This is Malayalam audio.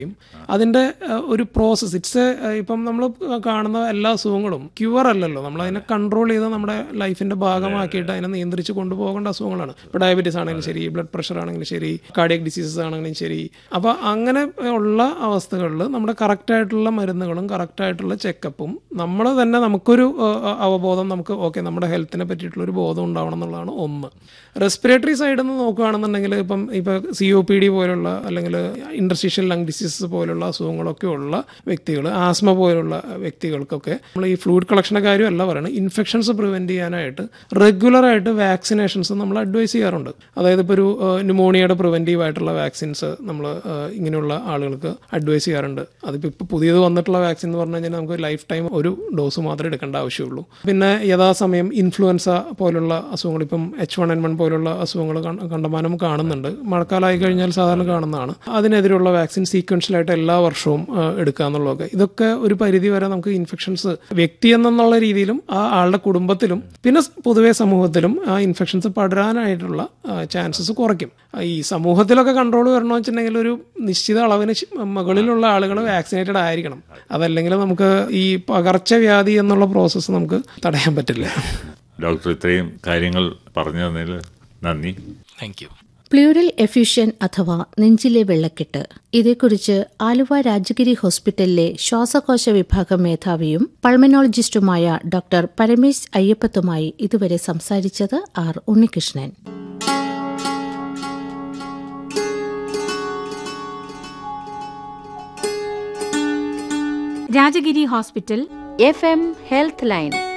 അതിൻ്റെ ഒരു പ്രോസസ്സ് ഇറ്റ്സ് ഇപ്പം നമ്മൾ കാണുന്ന എല്ലാ അസുഖങ്ങളും ക്യൂർ അല്ലല്ലോ നമ്മൾ അതിനെ കൺട്രോൾ ചെയ്ത് നമ്മുടെ ലൈഫിന്റെ ഭാഗമാക്കിയിട്ട് അതിനെ നിയന്ത്രിച്ച് കൊണ്ടുപോകേണ്ട അസുഖങ്ങളാണ് ഇപ്പോൾ ഡയബറ്റീസ് ആണെങ്കിലും ശരി ബ്ലഡ് പ്രഷർ ആണെങ്കിലും ശരി കാർഡിയക് ഡിസീസസ് ആണെങ്കിലും ശരി അപ്പോൾ അങ്ങനെ ഉള്ള അവസ്ഥകളിൽ നമ്മുടെ കറക്റ്റായിട്ടുള്ള മരുന്നുകളും കറക്റ്റായിട്ടുള്ള ചെക്കപ്പും നമ്മൾ തന്നെ നമുക്കൊരു ഏഹ്, അവബോധം നമുക്ക് ഓക്കെ നമ്മുടെ ഹെൽത്തിനെ പറ്റിയിട്ടുള്ള ഒരു ബോധം ഉണ്ടാവണം എന്നുള്ളതാണ് ഒന്ന് റെസ്പിറേറ്ററി സൈഡിൽ നിന്ന് നോക്കുകയാണെന്നുണ്ടെങ്കിൽ ഇപ്പം ഇപ്പോൾ സി ഒ പി ഡി പോലുള്ള അല്ലെങ്കിൽ ഇൻഡർസ്റ്റീഷ്യൽ ലങ് ഡിസീസസ് പോലുള്ള അസുഖങ്ങളൊക്കെ ഉള്ള വ്യക്തികൾ ആസ്മ പോലുള്ള വ്യക്തികൾക്കൊക്കെ നമ്മൾ ഈ ഫ്ലൂയിഡ് കളക്ഷൻ്റെ കാര്യമല്ല പറയുന്നത് ഇൻഫെക്ഷൻസ് പ്രിവെൻറ്റ് ചെയ്യാനായിട്ട് റെഗുലറായിട്ട് വാക്സിനേഷൻസ് നമ്മൾ അഡ്വൈസ് ചെയ്യാറുണ്ട് അതായത് ഇപ്പോൾ ഒരു ന്യൂമോണിയയുടെ പ്രിവെൻറ്റീവ് ആയിട്ടുള്ള വാക്സിൻസ് നമ്മൾ ഇങ്ങനെയുള്ള ആളുകൾക്ക് അഡ്വൈസ് ചെയ്യാറുണ്ട് അതിപ്പോൾ ഇപ്പോൾ പുതിയത് വന്നിട്ടുള്ള വാക്സിൻ എന്ന് പറഞ്ഞു കഴിഞ്ഞാൽ നമുക്ക് ലൈഫ് ടൈം ഒരു ഡോസ് മാത്രമേ എടുക്കേണ്ട ആവശ്യമുള്ളൂ പിന്നെ യഥാസമയം ഇൻഫ്ലുവൻസ പോലുള്ള അസുഖങ്ങൾ ഇപ്പം എച്ച് വൺ എൻ വൺ പോലുള്ള അസുഖങ്ങൾ കണ്ട- കണ്ടമാനം കാണുന്നുണ്ട് മഴക്കാലമായി കഴിഞ്ഞാൽ സാധാരണ കാണുന്നതാണ് അതിനെതിരെയുള്ള വാക്സിൻ സീക്വൻഷ്യലായിട്ട് എല്ലാ വർഷവും ആ, എടുക്കുക എന്നുള്ളതൊക്കെ ഇതൊക്കെ ഒരു പരിധി വരെ നമുക്ക് ഇൻഫെക്ഷൻസ് വ്യക്തി എന്നുള്ള രീതിയിലും ആ ആളുടെ കുടുംബത്തിലും പിന്നെ സ് പൊതുവെ സമൂഹത്തിലും ആ ഇൻഫെക്ഷൻസ് പടരാനായിട്ടുള്ള ചാൻസസ് കുറയ്ക്കും ആ, ഈ സമൂഹത്തിലൊക്കെ കൺട്രോൾ വരണമെന്ന് വെച്ചിട്ടുണ്ടെങ്കിൽ ഒരു നിശ്ചിത അളവിന് ശ്- മുകളിലുള്ള ആളുകൾ വാക്സിനേറ്റഡ് ആയിരിക്കണം അതല്ലെങ്കിൽ നമുക്ക് ഈ പകർച്ചവ്യാധി എന്നുള്ള പ്രോസസ്സ് നമുക്ക് തടയാൻ പറ്റില്ല ഡോക്ടർ ഇത്രയും കാര്യങ്ങൾ പറഞ്ഞു തന്നതിൽ നന്ദി താങ്ക് യു പ്ലൂറൽ എഫ്യൂഷൻ അഥവാ നെഞ്ചിലെ വെള്ളക്കെട്ട് ഇതേക്കുറിച്ച് ആലുവ രാജഗിരി ഹോസ്പിറ്റലിലെ ശ്വാസകോശ വിഭാഗം മേധാവിയും പൾമനോളജിസ്റ്റുമായ ഡോക്ടർ പരമേശ് അയ്യപ്പത്തുമായി ഇതുവരെ സംസാരിച്ചത് R Unnikrishnan Rajagiri hospital F M health line